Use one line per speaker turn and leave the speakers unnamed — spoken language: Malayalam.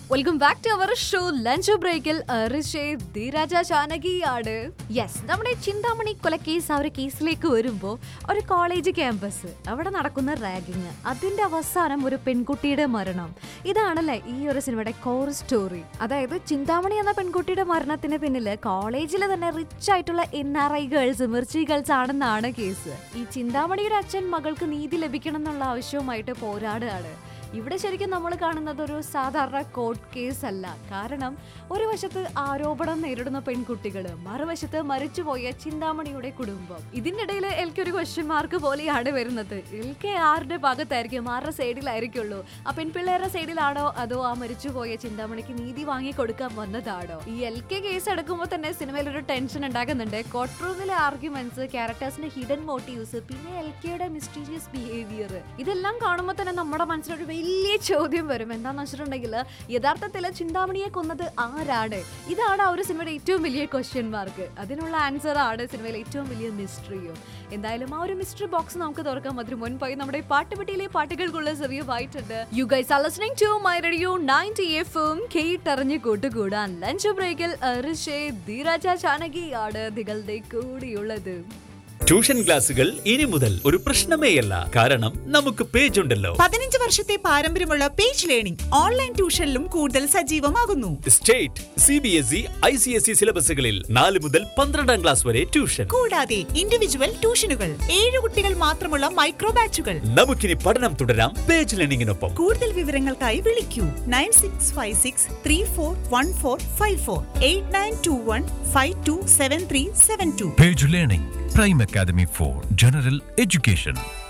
Welcome back to our show lunch ബ്രേക്കിൽ ധീരാജ ജാനകിയാണ് യെസ് നമ്മുടെ ചിന്താമണി കൊലക്കേസ് ആ ഒരു കേസിലേക്ക് വരുമ്പോൾ ഒരു കോളേജ് ക്യാമ്പസ് അവിടെ നടക്കുന്ന റാഗിങ് അതിന്റെ അവസാനം ഒരു പെൺകുട്ടിയുടെ മരണം ഇതാണല്ലേ ഈ ഒരു സിനിമയുടെ കോർ സ്റ്റോറി അതായത് ചിന്താമണി എന്ന പെൺകുട്ടിയുടെ മരണത്തിന് പിന്നില് കോളേജിൽ തന്നെ റിച്ച് ആയിട്ടുള്ള N R I girls Mirchi girls ആണെന്നാണ് കേസ് ഈ ചിന്താമണിയുടെ അച്ഛൻ മകൾക്ക് നീതി ലഭിക്കണം എന്നുള്ള ആവശ്യവുമായിട്ട് പോരാടുകയാണ് ഇവിടെ ശരിക്കും നമ്മൾ കാണുന്നത് ഒരു സാധാരണ കോർട്ട് കേസ് അല്ല കാരണം ഒരു വശത്ത് ആരോപണം നേരിടുന്ന പെൺകുട്ടികൾ മറുവശത്ത് മരിച്ചുപോയ ചിന്താമണിയുടെ കുടുംബം ഇതിനിടയിൽ എനിക്ക് ഒരു ക്വസ്റ്റ്യൻ മാർക്ക് പോലെയാണ് വരുന്നത് എൽക്കെ ആരുടെ ഭാഗത്തായിരിക്കും ആരുടെ സൈഡിലായിരിക്കുള്ളൂ ആ പെൺപിള്ളേരുടെ സൈഡിലാണോ അതോ ആ മരിച്ചുപോയ ചിന്താമണിക്ക് നീതി വാങ്ങി കൊടുക്കാൻ വന്നതാണോ ഈ എൽ കെ കേസ് എടുക്കുമ്പോൾ തന്നെ സിനിമയിൽ ഒരു ടെൻഷൻ ഉണ്ടാകുന്നുണ്ട് കോർട്ട് റൂമിലെ ആർഗ്യുമെന്റ്സ് ക്യാരക്ടേഴ്സിന്റെ ഹിഡൻ മോട്ടീവ്സ് പിന്നെ എൽ കെയുടെ മിസ്റ്റീരിയസ് ബിഹേവിയർ ഇതെല്ലാം കാണുമ്പോൾ തന്നെ നമ്മുടെ മനസ്സിലൊരു വലിയ ചോദ്യം വരും എന്താന്ന് വെച്ചിട്ടുണ്ടെങ്കിൽ യഥാർത്ഥത്തിൽ ചിന്താമണിയെ കൊന്നത് ആരാണ് ഇതാണ് ആ ഒരു സിനിമയുടെ ഏറ്റവും വലിയ ക്വസ്റ്റ്യൻ മാർക്ക് അതിനുള്ള ആൻസർ ആണ് സിനിമയിലെ ഏറ്റവും വലിയ മിസ്റ്ററിയും എന്തായാലും ആ ഒരു മിസ്റ്ററി ബോക്സ് നമുക്ക് തുറക്കാം അതിന് മുൻപായി നമ്മുടെ പാട്ടുപെട്ടിയിലെ പാട്ടുകൾക്കുള്ള റിവ്യൂ ആയിട്ടുണ്ട് you guys are listening to my radio 90 എഫും കേട്ടറിഞ്ഞ് കൂട്ടുകൂടാൻ ലഞ്ച് ബ്രേക്കിൽ ഋഷേ ധീരാജ ചാനകിയാണ് നിങ്ങളുടെ കൂടിയുള്ളത്
ട്യൂഷൻ ക്ലാസുകൾ ഇനി മുതൽ ഒരു പ്രശ്നമേയല്ല കാരണം നമുക്ക് പേജ് ഉണ്ടല്ലോ
പതിനഞ്ച് വർഷത്തെ പാരമ്പര്യമുള്ള പേജ് ലേണിംഗ് ഓൺലൈൻ ട്യൂഷനിലും കൂടുതൽ സജീവമാകുന്നു
state C B S E I C S E സിലബസുകളിൽ നാല് മുതൽ പന്ത്രണ്ടാം ക്ലാസ് വരെ ട്യൂഷൻ
കൂടാതെ ഇൻഡിവിജ്വൽ ട്യൂഷനുകൾ ഏഴ് കുട്ടികൾ മാത്രമുള്ള മൈക്രോ ബാച്ചുകൾ
നമുക്കിനി പഠനം തുടരാം പേജ് ലേണിംഗിനൊപ്പം
കൂടുതൽ വിവരങ്ങൾക്കായി വിളിക്കൂ nine six five six three four one four five four eight nine two one five two seven three seven two
Page Learning, Prime Academy for General Education.